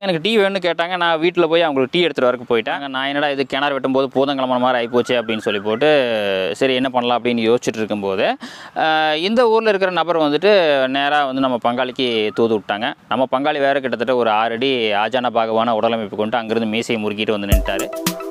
எனக்கு டீ வேணும்னு கேட்டாங்க நான் வீட்டில் போய் அவங்களுக்கு டீ எடுத்துகிட்டு வரக்கு போயிட்டேன் நான் என்னடா இது கிணறு வெட்டும்போது பூதங்கிழம மாதிரி ஆகிப்போச்சு அப்படின்னு சொல்லி போட்டு சரி என்ன பண்ணலாம் அப்படின்னு யோசிச்சுட்டு இருக்கும்போது ஆஹ், இந்த ஊரில் இருக்கிற நபர் வந்துட்டு நேராக வந்து நம்ம பங்காளிக்கு தூது விட்டாங்க நம்ம பங்காளி வேறு கிட்டத்தட்ட ஒரு ஆறு அடி ஆஜான பாகவான உடலமைப்பு கொண்டு அங்கேருந்து மீசையை முறுக்கிட்டு வந்து நின்றுட்டாரு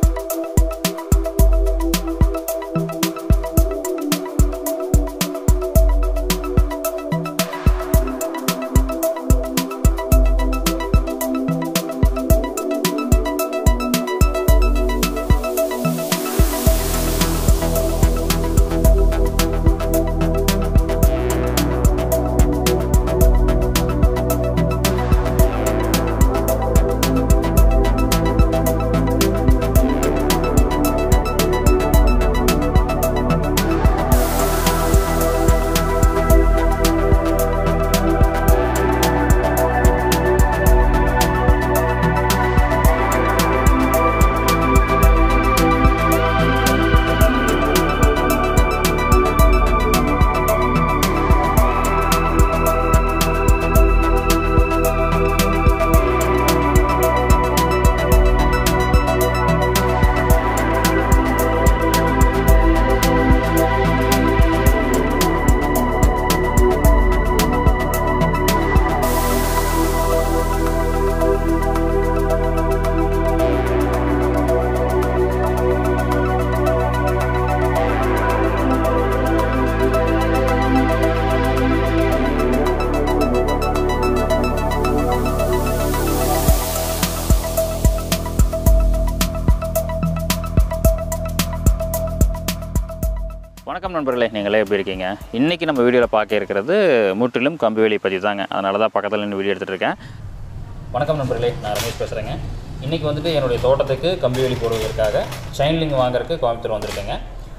வணக்கம் நண்பர்களே நீங்களே எப்படி இருக்கீங்க இன்றைக்கி நம்ம வீடியோவில் பார்க்க இருக்கிறது முற்றிலும் கம்பி பற்றி தாங்க அதனால தான் பக்கத்தில் நின்று வீடியோ எடுத்துகிட்டு இருக்கேன் வணக்கம் நண்பர்களே நான் ரமேஷ் பேசுகிறேங்க இன்றைக்கி வந்துட்டு என்னுடைய தோட்டத்துக்கு கம்பி வேலி போடுவதற்காக ஷைன்லிங் வாங்குறதுக்கு கோயம்புத்தூர் வந்திருக்கேங்க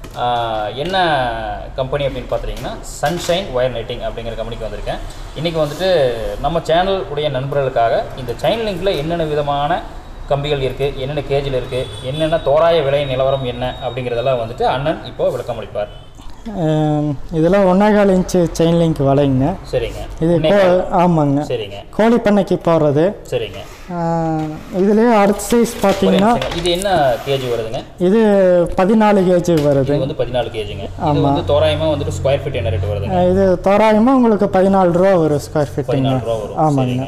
ஆஹ் என்ன கம்பெனி அப்படின்னு பார்த்துட்டிங்கன்னா சன்ஷைன் ஒயர் நெட்டிங் அப்படிங்கிற கம்பெனிக்கு வந்திருக்கேன் இன்றைக்கி வந்துட்டு நம்ம சேனல் உடைய நண்பர்களுக்காக இந்த செயின் லிங்கில் என்னென்ன விதமான கம்பிகள் இருக்குது என்னென்ன கேஜில் இருக்குது என்னென்ன தோராய விலை நிலவரம் என்ன அப்படிங்கிறதெல்லாம் வந்துட்டு அண்ணன் இப்போ விளக்கம் அளிப்பார் ஆம், இதெல்லாம் ஒன்றேகால் இன்ச்சு செயின் லிங்க் வலைங்க சரிங்க இது கோ ஆமாங்க சரிங்க கோழி பண்ணைக்கு போடுறது சரிங்க இதுலேயே அடுத்த சைஸ் ஒரு பார்த்தீங்கன்னா நிமிஷங்க. இது என்ன கேஜி வருதுங்க இது பதினாலு கேஜி வருது இது வந்து பதினாலு கேஜிங்க இது வந்து தோராயமாக வந்துட்டு ஸ்கொயர் ஃபீட் என்ன ரேட் வருதுங்க ஆ, இது தோராயமாக உங்களுக்கு பதினாலு ரூபா வரும் ஸ்கொயர் ஃபீட்டுங்க பதினாலு ரூபா வரும் ஆமாங்க. சரிங்க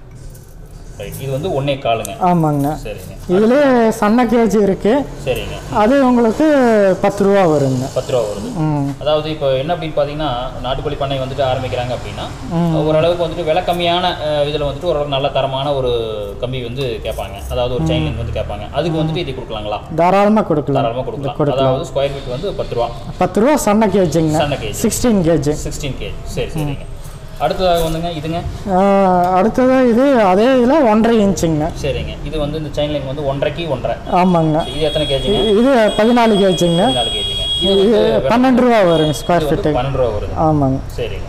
ரைட் இது வந்து ஒன்னே காலுங்க ஆமாங்க சரிங்க இதுலேயே சன்ன கேஜி இருக்குது சரிங்க அது உங்களுக்கு பத்து ரூபா வருங்க பத்து ரூபா வருது ம் அதாவது இப்போ என்ன அப்படின்னு பார்த்தீங்கன்னா நாட்டுக்கோழி பண்ணை வந்துட்டு ஆரம்பிக்கிறாங்க அப்படின்னா ஓரளவுக்கு வந்துட்டு விலை கம்மியான இதில் வந்துட்டு ஓரளவு நல்ல தரமான ஒரு கம்பி வந்து கேட்பாங்க அதாவது ஒரு செயின் லிங்க் வந்து கேட்பாங்க அதுக்கு வந்துட்டு இது கொடுக்கலாங்களா தாராளமாக கொடுக்கலாம் தாராளமாக கொடுக்கலாம் அதாவது ஸ்கொயர் ஃபீட் வந்து பத்து ரூபா பத்து ரூபா சன்ன கேஜிங்க சன்ன KG sixteen KG sixteen KG சரி சரிங்க அடுத்ததாக வந்துங்க இதுங்க அடுத்தது இது அதே இதில் ஒன்றரை இன்ச்சுங்க சரிங்க இது வந்து இந்த செயின் லிங்க் வந்து ஒன்றரைக்கு ஒன்றரை ஆமாங்க இது எத்தனை கேஜிங்க இது பதினாலு கேஜிங்க பதினாலு கேஜிங்க இது இது வந்து பன்னெண்டு ரூபா வருங்க ஸ்கொயர் இது ஃபீட்டு வந்து பன்னெண்டு ரூபா வருது ஆமாங்க சரிங்க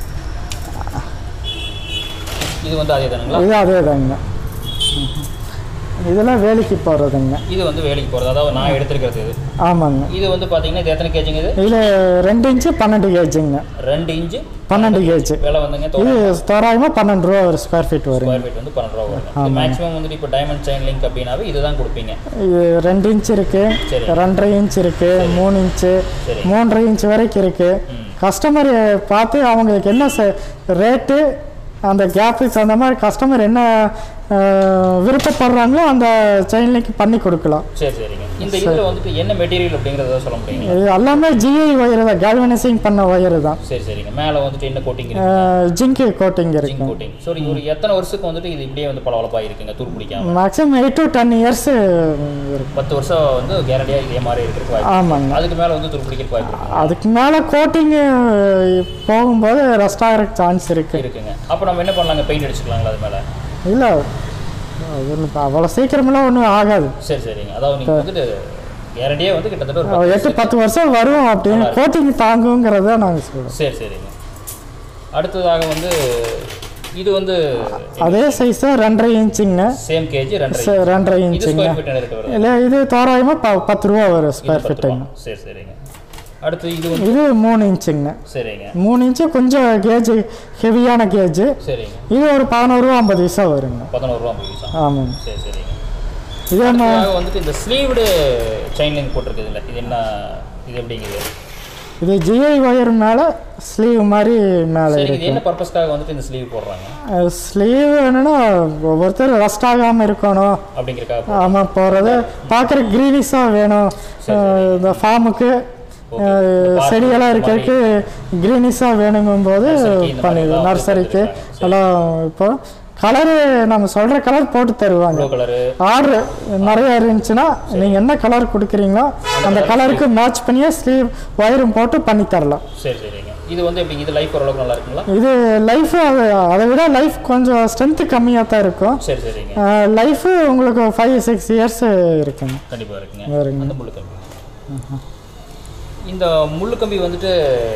இது வந்து அதே தானுங்களா இது அதே தாங்க இதெல்லாம் வேலைக்கு போடுறதுங்க இது வந்து வேலைக்கு போகிறது அதாவது நான் எடுத்திருக்கிறது இது ஆமாங்க இது வந்து பார்த்தீங்கன்னா இது எத்தனை கேஜிங்க இது இதில் ரெண்டு இன்ச்சு பன்னெண்டு கேஜிங்க ரெண்டு இன்ச்சு பன்னெண்டு கேஜி விலை வந்துங்க இது தோராயமாக பன்னெண்டு ரூபா ஒரு ஸ்கொயர் ஃபீட் வருங்க ஸ்கொயர் ஃபீட் வந்து பன்னெண்டு ரூபா வரும் மேக்ஸிமம் வந்துட்டு இப்போ டைமண்ட் செயின் லிங்க் அப்படின்னாவே இதுதான் கொடுப்பீங்க இது ரெண்டு இன்ச் இருக்கு சரி. ரெண்டரை இன்ச் இருக்கு மூணு இன்ச்சு சரி. மூன்றரை இன்ச் வரைக்கும் இருக்கு கஸ்டமர் பார்த்து அவங்களுக்கு என்ன ரேட்டு அந்த கேப்புக்கு அந்த மாதிரி கஸ்டமர் என்ன அஹ், விருப்பப்படுறாங்களோ அந்த செயின் லிங்க் பண்ணி கொடுக்கலாம் சரி சரிங்க இந்த இதில் வந்துட்டு என்ன மெட்டீரியல் அப்படிங்கிறத சொல்ல முடியுங்க இது எல்லாமே ஜிஐ ஒயர் தான் கேல்வனைசிங் பண்ண ஒயர் தான் சரி சரிங்க மேலே வந்துட்டு என்ன கோட்டிங் இருக்கு ஜிங்கு கோட்டிங் ஜிங்க் இருக்கு கோட்டிங் சரி ஒரு எத்தனை வருஷத்துக்கு வந்துட்டு இது இப்படியே வந்து பளபளப்பாக இருக்குங்க துரு பிடிக்காம maximum eight to ten years இருக்கு பத்து வருஷம் வந்து கேரண்டியாக இதே மாதிரி இருக்கிறதுக்கு வாய்ப்பு ஆமாங்க அதுக்கு மேலே வந்து துரு பிடிக்கிறதுக்கு வாய்ப்பு இருக்கு அதுக்கு மேலே கோட்டிங்கு போகும்போது ரெஸ்ட் ஆகிறதுக்கு சான்ஸ் இருக்கு இருக்குங்க அப்போ நம்ம என்ன பண்ணலாங்க பெயிண்ட் அடிச்சுக்கலாங்களா அது மேலே இல்லை அது ஒன்றும் அவ்வளோ சீக்கிரமெல்லாம் ஒன்றும் ஆகாது சரி சரிங்க அதாவது நீங்கள் வந்துட்டு கேரண்டியே வந்து கிட்டத்தட்ட ஒரு பத்து எட்டு பத்து வருஷம் வரும் அப்படின்னு கோட்டிங் தாங்குங்கிறத நாங்கள் சொல்கிறோம் சரி சரிங்க அடுத்ததாக வந்து இது வந்து அதே சைஸ் தான் ரெண்டரை இன்ச்சுங்க சேம் கேஜி ரெண்டரை ச- ரெண்டரை இது இன்ச்சுங்க ஸ்கொயர் ஃபீட் என்ன ரேட் வருது இல்லை இது தோராயமாக ப பத்து ரூபா வரும் ஸ்கொயர் பத்து ஃபீட்டுங்க ரூபா. சரி சரிங்க அடுத்து இது வந்து இது மூணு இன்ச்சுங்கண்ணா சரிங்க மூணு இன்ச்சு கொஞ்சம் கேஜ் ஹெவியான கேஜ் சரிங்க இது ஒரு பதினோருவா ஐம்பது பைசா வருங்க பதினோரு ரூபா ஐம்பது பைசா ஆமாங்க சரி சரிங்க இதே மா இதுக்காக வந்துட்டு இந்த ஸ்லீவ்டு செயின் லிங்க் போட்டிருக்குதுல்ல இது என்ன இது எப்படிங்குது இது ஜிஐ ஒயர் மேலே ஸ்லீவ் மாதிரி மேலே சரி இருக்கு இது என்ன பர்பஸ்க்காக வந்துட்டு இந்த ஸ்லீவ் போடுறாங்க ஸ்லீவ் என்னன்னா ஒவ்வொருத்தர் ரஸ்ட் ஆகாமல் இருக்கணும் அப்படிங்கிறக்காக ஆமாம் போகிறது பார்க்குற க்ரீனிஸாக வேணும் அஹ் இந்த ஃபார்முக்கு செடியெல்லாம் இருக்கிறதுக்கு க்ரீனிஸாக வேணுங்கும்போது நர்சரிக்கு இந்த பண்ணிடுது மாதிரிலாம் நர்சரிக்கு கொடுத்துருக்காங்க. எல்லாம் இப்போ கலரு நம்ம சொல்கிற கலர் போட்டு தருவாங்க ப்ளூ கலரு ஆர்டர் நிறைய இருந்துச்சுன்னா நீங்கள் என்ன கலர் கொடுக்குறீங்களோ அந்த கலருக்கு மேட்ச் பண்ணியே ஸ்லீவ் ஒயரும் போட்டு பண்ணி தரலாம் சரி சரிங்க இது வந்து எப்படி இது லைஃப் ஓரளவுக்கு நல்லா இருக்குங்களா இது லைஃப் அதை விட லைஃப் கொஞ்சம் ஸ்ட்ரென்த்து கம்மியாக தான் இருக்கும் சரி சரிங்க லைஃபு உங்களுக்கு ஃபைவ் சிக்ஸ் இயர்ஸ் இருக்குங்க கண்டிப்பாக இருக்குங்க வருங்க அந்த முள்ளு கம்பி இந்த முள்ளு கம்பி வந்துட்டு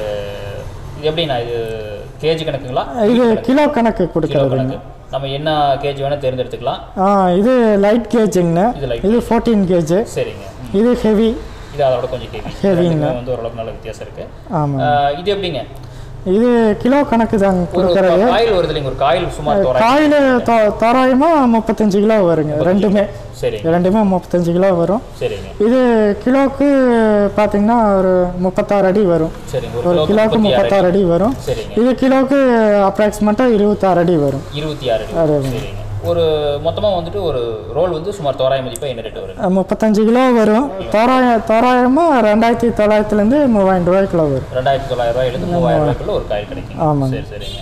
இது எப்படிண்ணா இது கேஜி கணக்குங்களா இது கிலோ கணக்கு கிலோ கொடுக்கறதுங்க கணக்கு நம்ம என்ன கேஜி வேணால் தேர்ந்தெடுத்துக்கலாம் ஆ இது லைட் கேஜுங்கண்ணா இது light இது ஃபோர்டீன் கேஜு சரிங்க ம். இது ஹெவி இது அதோட கொஞ்சம் ஹெவி Heavyங்க. வந்து ஓரளவுக்கு நல்ல வித்தியாசம் இருக்கு ஆமாம் ஆஹ் இது எப்படிங்க இது கிலோ கணக்கு தாங்க ஒரு கொடுக்கறது காயில் வருது இல்லைங்க ஒரு காயில் சுமார் தோராயம் காயில் தோ தோராயமாக முப்பத்தஞ்சு கிலோ வருங்க ரெண்டுமே சரிங்க ரெண்டுமே முப்பத்தஞ்சு கிலோ வரும் சரிங்க இது கிலோவுக்கு பார்த்தீங்கன்னா ஒரு முப்பத்தாறு அடி வரும் சரிங்க ஒரு ஒரு கிலோவுக்கு கிலோக்கு முப்பத்தாறு அடி வரும் சரிங்க இது கிலோவுக்கு அப்ராக்சிமேட்டாக இருபத்தாறு அடி வரும் இருபத்தி ஆறு அடி சரிங்க ஒரு மொத்தமாக வந்துட்டு ஒரு ரோல் வந்து சுமார் தோராய மதிப்பாக என்ன ரேட் வருங்க அஹ் முப்பத்தஞ்சு கிலோ வரும் தோராய தோராயமாக ரெண்டாயிரத்தி தொள்ளாயிரத்துலேருந்து மூவாயிரம் ரூபாய்க்குள்ள வரும் ரெண்டாயிரத்தி தொள்ளாயிரம் ரூபாயிலிருந்து மூவாயிரம் ரூபாய்க்குள்ள ஒரு காயில் கிடைக்கும் ஆமாங்க. சரி சரிங்க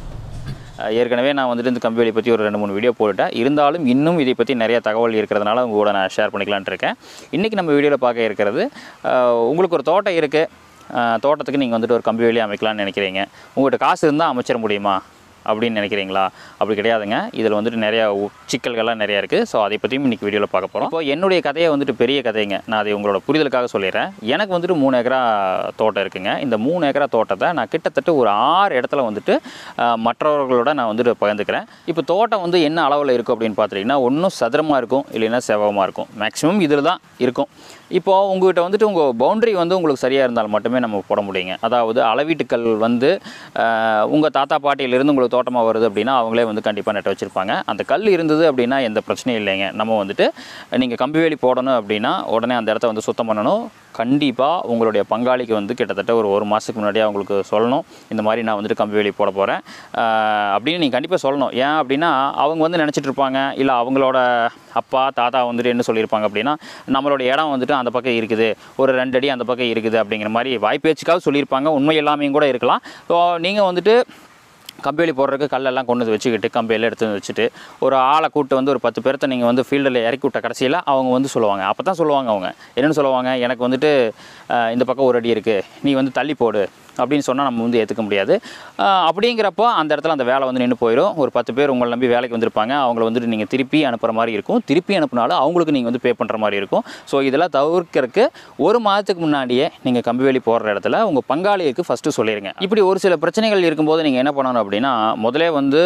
அஹ் ஏற்கனவே நான் வந்துட்டு இந்த கம்பி வேலி பற்றி ஒரு ரெண்டு மூணு வீடியோ போட்டுட்டேன் இருந்தாலும் இன்னும் இதை பற்றி நிறைய தகவல் இருக்கிறதுனால உங்க கூட நான் ஷேர் பண்ணிக்கலாம்னு இருக்கேன் இன்றைக்கி நம்ம வீடியோவில் பார்க்க இருக்கிறது அஹ் உங்களுக்கு ஒரு தோட்டம் இருக்குது தோட்டத்துக்கு நீங்கள் வந்துட்டு ஒரு கம்பி வேலி அமைக்கலாம்னு நினைக்கிறீங்க உங்கள்கிட்ட காசு இருந்தால் அமைச்சிட முடியுமா அப்படின்னு நினைக்கிறீங்களா அப்படி கிடையாதுங்க இதில் வந்துட்டு நிறைய உ- சிக்கல்கள்லாம் நிறையா இருக்குது ஸோ அதை பற்றியும் இன்றைக்கி வீடியோவில் பார்க்க போகிறோம் இப்போ என்னுடைய கதையை வந்துட்டு பெரிய கதைங்க நான் அதை உங்களோட புரிதலுக்காக சொல்லிடுறேன் எனக்கு வந்துட்டு மூணு ஏக்கரா தோட்டம் இருக்குங்க இந்த மூணு ஏக்கரா தோட்டத்தை நான் கிட்டத்தட்ட ஒரு ஆறு இடத்துல வந்துட்டு ஆஹ், மற்றவர்களோட நான் வந்துட்டு பகிர்ந்துக்கிறேன் இப்போ தோட்டம் வந்து என்ன அளவில் இருக்கும் அப்படின்னு பார்த்துட்டிங்கன்னா ஒன்றும் சதுரமாக இருக்கும் இல்லைன்னா செவமாக இருக்கும் மேக்ஸிமம் இதில் தான் இருக்கும் இப்போது உங்கள்கிட்ட வந்துட்டு உங்கள் பவுண்டரி வந்து உங்களுக்கு சரியாக இருந்தால் மட்டுமே நம்ம போட முடியுங்க அதாவது அளவீட்டுக்கல் வந்து உங்கள் தாத்தா பாட்டியிலிருந்து உங்களுக்கு தோட்டமாக வருது அப்படின்னா அவங்களே வந்து கண்டிப்பாக நட்டு வச்சுருப்பாங்க அந்த கல் இருந்தது அப்படின்னா எந்த பிரச்சனையும் இல்லைங்க நம்ம வந்துட்டு நீங்கள் கம்பி வேலி போடணும் அப்படின்னா உடனே அந்த இடத்த வந்து சுத்தம் பண்ணணும் கண்டிப்பாக உங்களுடைய பங்காளிக்கு வந்து கிட்டத்தட்ட ஒரு ஒரு மாதத்துக்கு முன்னாடியே அவங்களுக்கு சொல்லணும் இந்த மாதிரி நான் வந்துட்டு கம்பி வேலி போட போகிறேன் அப்படின்னு நீங்கள் கண்டிப்பாக சொல்லணும் ஏன் அப்படின்னா அவங்க வந்து நினச்சிட்டு இருப்பாங்க இல்லை அவங்களோட அப்பா தாத்தா வந்துட்டு என்ன சொல்லியிருப்பாங்க அப்படின்னா நம்மளோட இடம் வந்துட்டு அந்த பக்கம் இருக்குது ஒரு ரெண்டு அடி அந்த பக்கம் இருக்குது அப்படிங்கிற மாதிரி வாய்ப்பேச்சுக்காக சொல்லியிருப்பாங்க உண்மை எல்லாமே கூட இருக்கலாம் ஸோ நீங்கள் வந்துட்டு கம்பெனி போடுறதுக்கு கல்லெல்லாம் கொண்டு வந்து வச்சுக்கிட்டு கம்பெனியில் எடுத்து வந்து வச்சுட்டு ஒரு ஆளை கூப்பிட்டு வந்து ஒரு பத்து பேர்த்த நீங்கள் வந்து ஃபீல்டில் இறக்கி விட்ட கடைசியில் அவங்க வந்து சொல்லுவாங்க அப்போ தான் சொல்லுவாங்க அவங்க என்னென்னு சொல்லுவாங்க எனக்கு வந்துட்டு அஹ், இந்த பக்கம் ஒரு அடி இருக்குது நீ வந்து தள்ளி போடு அப்படின்னு சொன்னால் நம்ம வந்து ஏற்றுக்க முடியாது அஹ், அப்படிங்கிறப்போ அந்த இடத்துல அந்த வேலை வந்து நின்று போயிடும் ஒரு பத்து பேர் உங்களை நம்பி வேலைக்கு வந்திருப்பாங்க அவங்கள வந்துட்டு நீங்கள் திருப்பி அனுப்புகிற மாதிரி இருக்கும் திருப்பி அனுப்புனாலும் அவங்களுக்கு நீங்கள் வந்து பே பண்ணுற மாதிரி இருக்கும் ஸோ இதெல்லாம் தவிர்க்கறதுக்கு ஒரு மாதத்துக்கு முன்னாடியே நீங்கள் கம்பி வேலி போடுற இடத்துல உங்கள் பங்காளிக்கு ஃபஸ்ட்டு சொல்லிடுங்க இப்படி ஒரு சில பிரச்சனைகள் இருக்கும்போது நீங்கள் என்ன பண்ணணும் அப்படின்னா முதலே வந்து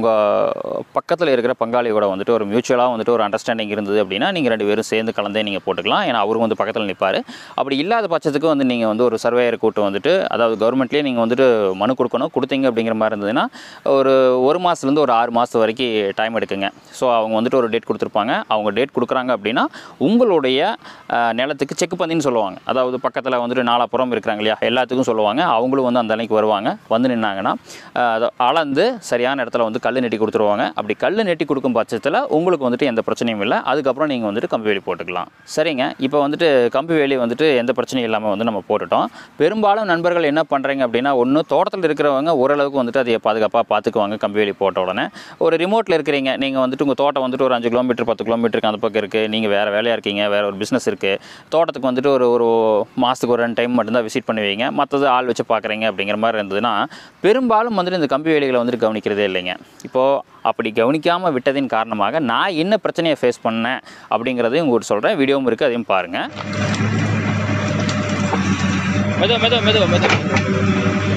உங்கள் பக்கத்தில் இருக்கிற பங்காளியோட வந்துட்டு ஒரு மியூச்சுவலாக வந்துட்டு ஒரு அண்டர்ஸ்டாண்டிங் இருந்தது அப்படின்னா நீங்கள் ரெண்டு பேரும் சேர்ந்து கலந்தே நீங்கள் போட்டுக்கலாம் ஏன்னா அவரும் வந்து பக்கத்தில் நிற்பார் அப்படி இல்லாத பட்சத்துக்கு வந்து நீங்கள் வந்து ஒரு சர்வேயர் கூட்டம் வந்துட்டு அதாவது கவர்மெண்ட்லேயே நீங்கள் வந்துட்டு மனு கொடுக்கணும் கொடுத்தீங்க அப்படிங்கிற மாதிரி இருந்ததுன்னா ஒரு ஒரு மாதத்துலேருந்து ஒரு ஆறு மாதம் வரைக்கும் டைம் எடுக்குங்க ஸோ அவங்க வந்துட்டு ஒரு டேட் கொடுத்துருப்பாங்க அவங்க டேட் கொடுக்குறாங்க அப்படின்னா உங்களுடைய அஹ், நிலத்துக்கு செக் பண்ணின்னு சொல்லுவாங்க அதாவது பக்கத்தில் வந்துட்டு நாலாப்புறம் இருக்கிறாங்க இல்லையா எல்லாத்துக்கும் சொல்லுவாங்க அவங்களும் வந்து அந்த அன்னைக்கு வருவாங்க வந்து நின்னாங்கன்னா அஹ், அதை அளந்து சரியான இடத்துல வந்து கல் நெட்டி கொடுத்துருவாங்க அப்படி கல் நெட்டி கொடுக்கும் பட்சத்தில் உங்களுக்கு வந்துட்டு எந்த பிரச்சனையும் இல்லை அதுக்கப்புறம் நீங்கள் வந்துட்டு கம்பி வேலி போட்டுக்கலாம் சரிங்க இப்போ வந்துட்டு கம்பி வேலி வந்துட்டு எந்த பிரச்சனையும் இல்லாமல் வந்து நம்ம போட்டுட்டோம் பெரும்பாலும் நண்பர்கள் என்ன பண்ணுறீங்க அப்படின்னா ஒன்று தோட்டத்தில் இருக்கிறவங்க ஓரளவுக்கு வந்துட்டு அதை பாதுகாப்பாக பார்த்துக்குவாங்க கம்பி வேலி போட்ட உடனே ஒரு ரிமோட்டில் இருக்கிறீங்க நீங்கள் வந்துட்டு உங்கள் தோட்டம் வந்துட்டு ஒரு அஞ்சு கிலோமீட்டர் பத்து கிலோமீட்டருக்கு அந்த பக்கம் இருக்குது நீங்கள் வேறு வேலையாக இருக்கீங்க வேறு ஒரு பிஸ்னஸ் இருக்குது தோட்டத்துக்கு வந்துட்டு ஒரு ஒரு மாதத்துக்கு ஒரு ரெண்டு டைம் மட்டும்தான் விசிட் பண்ணுவீங்க மற்றது ஆள் வச்சு பார்க்குறீங்க அப்படிங்கிற மாதிரி இருந்ததுன்னா பெரும்பாலும் வந்துட்டு இந்த கம்பி வேலிகளை வந்துட்டு கவனிக்கிறதே இல்லைங்க இப்போது அப்படி கவனிக்காமல் விட்டதின் காரணமாக நான் என்ன பிரச்சனையை ஃபேஸ் பண்ணேன் அப்படிங்கிறதையும் உங்களுக்கு சொல்கிறேன் வீடியோவும் இருக்குது அதையும் பாருங்கள் மெதுவா மெதுவா மெதுவா மெதுவா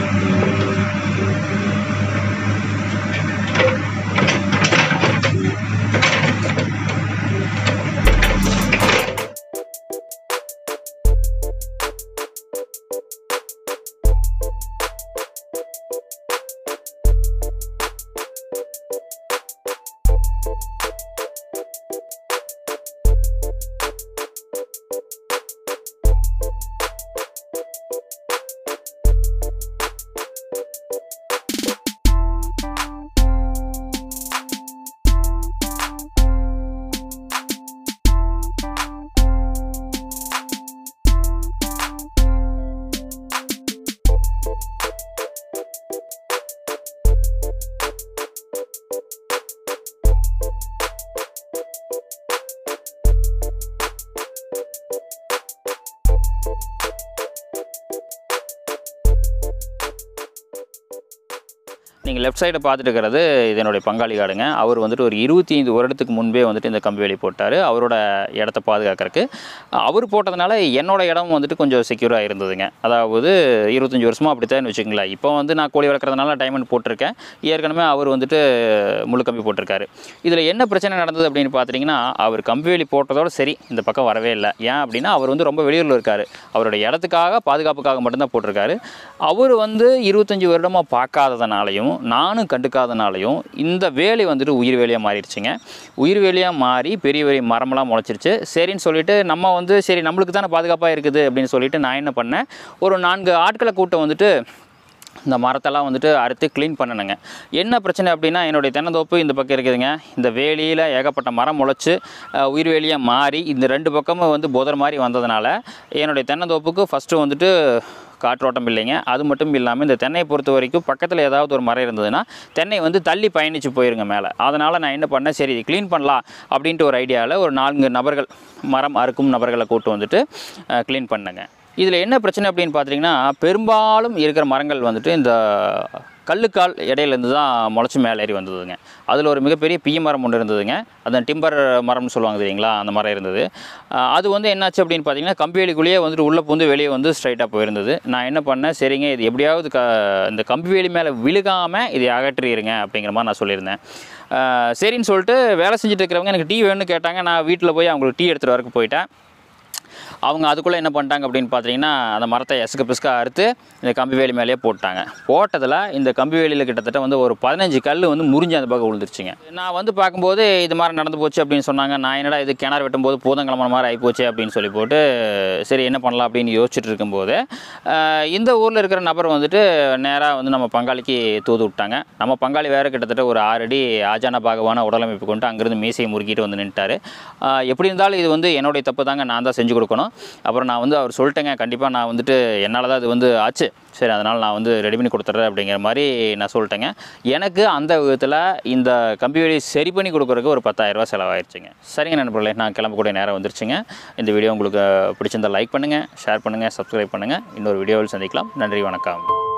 நீங்கள் லெஃப்ட் சைடை பார்த்துட்டு இருக்கிறது இது என்னுடைய பங்காளி காடுங்க அவர் வந்துட்டு ஒரு இருபத்தி ஐந்து வருடத்துக்கு முன்பே வந்துட்டு இந்த கம்பி வேலி போட்டார் அவரோட இடத்த பாதுகாக்கிறதுக்கு அவர் போட்டதுனால என்னோட இடம் வந்துட்டு கொஞ்சம் செக்யூராக இருந்ததுங்க அதாவது இருபத்தஞ்சி வருஷமாக அப்படி தான் வச்சுக்கங்களேன் இப்போ வந்து நான் கோழி வளர்க்குறதுனால டைமண்ட் போட்டிருக்கேன் ஏற்கனவே அவர் வந்துட்டு முழு கம்பி போட்டிருக்காரு இதில் என்ன பிரச்சனை நடந்தது அப்படின்னு பார்த்தீங்கன்னா அவர் கம்பி வேலி போட்டதோட சரி இந்த பக்கம் வரவே இல்லை ஏன் அப்படின்னா அவர் வந்து ரொம்ப வெளியூரில் இருக்கார் அவரோட இடத்துக்காக பாதுகாப்புக்காக மட்டும்தான் போட்டிருக்காரு அவர் வந்து இருபத்தஞ்சி வருடமாக பார்க்காததுனாலையும் நானும் கண்டுக்காதனாலையும் இந்த வேலி வந்துட்டு உயிர் வேலியாக மாறிடுச்சுங்க உயிர் வேலியாக மாறி பெரிய பெரிய மரமெல்லாம் முளைச்சிருச்சு சரின்னு சொல்லிட்டு நம்ம வந்து சரி நம்மளுக்கு தானே பாதுகாப்பாக இருக்குது அப்படின்னு சொல்லிட்டு நான் என்ன பண்ணேன் ஒரு நான்கு ஆட்களை கூட்டம் வந்துட்டு இந்த மரத்தெல்லாம் வந்துட்டு அறுத்து க்ளீன் பண்ணணுங்க என்ன பிரச்சனை அப்படின்னா என்னுடைய தென்னந்தோப்பு இந்த பக்கம் இருக்குதுங்க இந்த வேலியில் ஏகப்பட்ட மரம் முளைச்சி அஹ், உயிர் வேலியாக மாறி இந்த ரெண்டு பக்கமும் வந்து புதர் மாதிரி வந்ததுனால என்னுடைய தென்னந்தோப்புக்கு ஃபஸ்ட்டு வந்துட்டு காற்றோட்டம் இல்லைங்க அது மட்டும் இல்லாமல் இந்த தென்னையை பொறுத்த வரைக்கும் பக்கத்தில் ஏதாவது ஒரு மரம் இருந்ததுன்னா தென்னை வந்து தள்ளி பயணித்து போயிருங்க மேலே அதனால் நான் என்ன பண்ணேன் சரி இது க்ளீன் பண்ணலாம் அப்படின்ட்டு ஒரு ஐடியாவில் ஒரு நான்கு நபர்கள் மரம் அறுக்கும் நபர்களை கூட்டு வந்துட்டு க்ளீன் பண்ணேங்க இதில் என்ன பிரச்சனை அப்படின்னு பார்த்தீங்கன்னா பெரும்பாலும் இருக்கிற மரங்கள் வந்துட்டு இந்த கல்லுக்கால் இடையிலேருந்து தான் முளைச்சி மேலே ஏறி வந்ததுங்க அதில் ஒரு மிகப்பெரிய பிய மரம் ஒன்று இருந்ததுங்க அந்த டிம்பர் மரம்னு சொல்லுவாங்க தெரியுங்களா அந்த மரம் இருந்தது அஹ் அது வந்து என்னாச்சு அப்படின்னு பார்த்தீங்கன்னா கம்பிவேலிக்குள்ளேயே வந்துட்டு உள்ளே பூந்து வெளியே வந்து ஸ்ட்ரைட்டாக போயிருந்தது நான் என்ன பண்ணேன் சரிங்க இது எப்படியாவது க இந்த கம்பிவேலி மேலே விழுகாமல் இதை அகற்றிடுங்க அப்படிங்கிற மாதிரி நான் சொல்லியிருந்தேன் அஹ் சரின்னு சொல்லிட்டு வேலை செஞ்சுட்டு இருக்கிறவங்க எனக்கு டீ வேணும்னு கேட்டாங்க நான் வீட்டில் போய் அவங்களுக்கு டீ எடுத்துகிட்டு வரக்கு போயிட்டேன் அவங்க அதுக்குள்ளே என்ன பண்ணிட்டாங்க அப்படின்னு பார்த்தீங்கன்னா அந்த மரத்தை எசுக்க பிசுக்க அறுத்து இந்த கம்பி வேலி மேலேயே போட்டாங்க போட்டதில் இந்த கம்பி வேலியில் கிட்டத்தட்ட வந்து ஒரு பதினஞ்சு கல் வந்து முறிஞ்சு அந்த பக்கம் விழுந்துருச்சுங்க நான் வந்து பார்க்கும்போது இது மாதிரி நடந்து போச்சு அப்படின்னு சொன்னாங்க நான் என்னடா இது கிணறு வெட்டும்போது பூதங்கிழம மாதிரி ஆகிப்போச்சு அப்படின்னு சொல்லி போட்டு சரி என்ன பண்ணலாம் அப்படின்னு யோசிச்சுட்டு இருக்கும்போது ஆஹ், இந்த ஊரில் இருக்கிற நபர் வந்துட்டு நேராக வந்து நம்ம பங்காளிக்கு தூது விட்டாங்க நம்ம பங்காளி வேறு கிட்டத்தட்ட ஒரு ஆறு அடி ஆஜான பாகவான உடலமைப்பு கொண்டு அங்கேருந்து மீசையை முறுக்கிட்டு வந்து நின்ட்டாரு ஆஹ், எப்படி இருந்தாலும் இது வந்து என்னுடைய தப்பு தாங்க நான் தான் செஞ்சு கொடுக்கணும் அப்புறம் நான் வந்து அவர் சொல்லிட்டேங்க கண்டிப்பாக நான் வந்துட்டு என்னால் தான் இது வந்து ஆச்சு சரி அதனால் நான் வந்து ரெடி பண்ணி கொடுத்துட்றேன் அப்படிங்கிற மாதிரி நான் சொல்லிட்டேங்க எனக்கு அந்த விதத்தில் இந்த கம்பி வேலி சரி பண்ணி கொடுக்குறதுக்கு ஒரு 10000 ரூபாய் செலவாயிருச்சுங்க சரிங்க நண்பர்களே நான் கிளம்பக்கூடிய நேரம் வந்துருச்சுங்க இந்த வீடியோ உங்களுக்கு பிடிச்சிருந்தா லைக் பண்ணுங்கள் ஷேர் பண்ணுங்கள் சப்ஸ்கிரைப் பண்ணுங்கள் இன்னொரு வீடியோவில் சந்திக்கலாம் நன்றி வணக்கம்